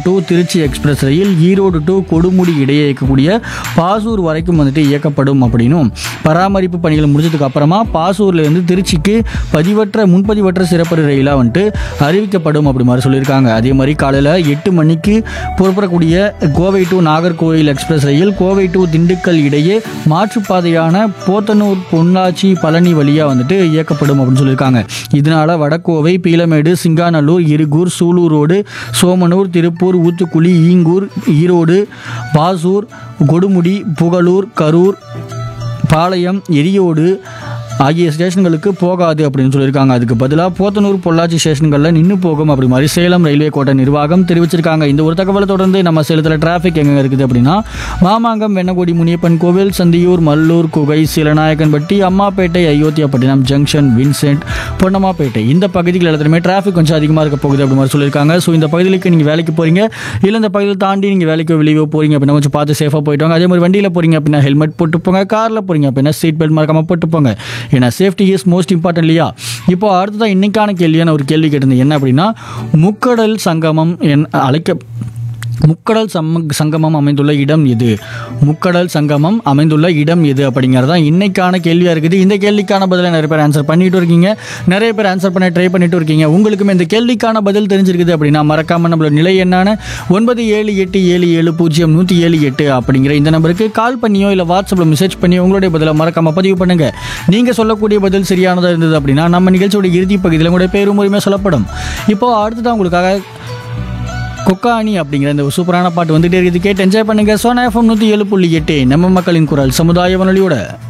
to Trichy express ரயில் Erode to Kodumudi இடையே இயக்கக்கூடிய பாசூர் வரைக்கும் வந்துட்டு இயக்கப்படும் அப்படின்னும் பராமரிப்பு பணிகள் முடிஞ்சதுக்கு அப்புறமா பாசூர்ல இருந்து திருச்சிக்கு பதிவற்ற முன்பதிவற்ற சிறப்பு ரயிலாக வந்துட்டு அறிவிக்கப்படும் அப்படி மாதிரி சொல்லியிருக்காங்க அதே மாதிரி காலையில் எட்டு மணிக்கு புறப்படக்கூடிய கோவை டு நாகர்கோவில் எக்ஸ்பிரஸ் ரயில் கோவை டு திண்டுக்கல் இடையே மாற்றுப்பாதையான போத்தனூர் பொள்ளாச்சி பழனி வழியாக வந்துட்டு இயக்கப்படும் அப்படின்னு சொல்லியிருக்காங்க இதனால வடகோவை பீலமேடு சிங்காநல்லூர் இருகூர் சூலூர் ரோடு சோமனூர் திருப்பூர் ஊத்துக்குளி ஈங்கூர் ஈரோடு பாசூர் கொடுமுடி புகழூர் கரூர் பாளையம் எரியோடு ஆகிய ஸ்டேஷன்களுக்கு போகாது அப்படின்னு சொல்லியிருக்காங்க அதுக்கு பதிலாக போத்தனூர் பொள்ளாச்சி ஸ்டேஷன்களில் நின்று போகும் அப்படி மாதிரி சேலம் ரயில்வே கோட்ட நிர்வாகம் தெரிவிச்சிருக்காங்க இந்த ஒரு தகவலை தொடர்ந்து நம்ம சேலத்தில் டிராஃபிக் எங்கே இருக்குது அப்படின்னா மாமாங்கம் வெண்ணகுடி முனியப்பன் கோவில் சந்தியூர் மல்லூர் குகை சீலநாயக்கன்பட்டி அம்மாப்பேட்டை அயோத்தியாப்பட்டினம் ஜங்ஷன் வின்சென்ட் பொன்னம்மாப்பேட்டை இந்த பகுதிகள் எல்லாத்துலையுமே டிராஃபிக் கொஞ்சம் அதிகமாக இருக்க போகுது அப்படி மாதிரி சொல்லியிருக்காங்க ஸோ இந்த பகுதிகளுக்கு நீங்கள் வேலைக்கு போகிறீங்க இல்லை இந்த பகுதியில் தாண்டி நீங்கள் வேலைக்கோ வெளியவோ போகிறீங்க அப்படின்னா கொஞ்சம் பார்த்து சேஃபாக போயிட்டு வாங்க அதே மாதிரி வண்டியில் போகிறீங்க அப்படின்னா ஹெல்மெட் போட்டு போங்க காரில் போகிறீங்க அப்படின்னா சீட் பெல்ட் மறக்காமல் போட்டு போங்க ஏன்னா சேஃப்டி இஸ் மோஸ்ட் இம்பார்ட்டன்ட் இல்லையா இப்போ அடுத்ததான் இன்னைக்கான கேள்வியான ஒரு கேள்வி கேட்டிருந்தேன் என்ன அப்படின்னா முக்கடல் சங்கமம் என் அழைக்க முக்கடல் சம்ம சங்கமம் அமைந்துள்ள இடம் எது முக்கடல் சங்கமம் அமைந்துள்ள இடம் எது அப்படிங்கிறது தான் இன்னைக்கான கேள்வியாக இருக்குது இந்த கேள்விக்கான பதிலை நிறைய பேர் ஆன்சர் பண்ணிட்டு இருக்கீங்க நிறைய பேர் ஆன்சர் பண்ண ட்ரை பண்ணிட்டு இருக்கீங்க உங்களுக்குமே இந்த கேள்விக்கான பதில் தெரிஞ்சிருக்குது அப்படின்னா மறக்காம நம்மளோட நிலை என்னான ஒன்பது ஏழு எட்டு ஏழு ஏழு பூஜ்ஜியம் நூற்றி ஏழு எட்டு அப்படிங்கிற இந்த நம்பருக்கு கால் பண்ணியோ இல்லை வாட்ஸ்அப்பில் மெசேஜ் பண்ணியோ உங்களுடைய பதிலை மறக்காம பதிவு பண்ணுங்க நீங்கள் சொல்லக்கூடிய பதில் சரியானதாக இருந்தது அப்படின்னா நம்ம நிகழ்ச்சியோட இறுதி பகுதியில் உங்களுடைய பேரும் உரிமையாக சொல்லப்படும் இப்போ அடுத்ததான் உங்களுக்காக கொக்காணி அப்படிங்கிற இந்த ஒரு சூப்பரான பாட்டு வந்துட்டே இருக்குது கேட்டு என்ஜாய் பண்ணுங்க சோனா எஃப்எம் நூற்றி ஏழு புள்ளி எட்டு நம்ம மக்களின் குரல் சமுதாய வானொலியோட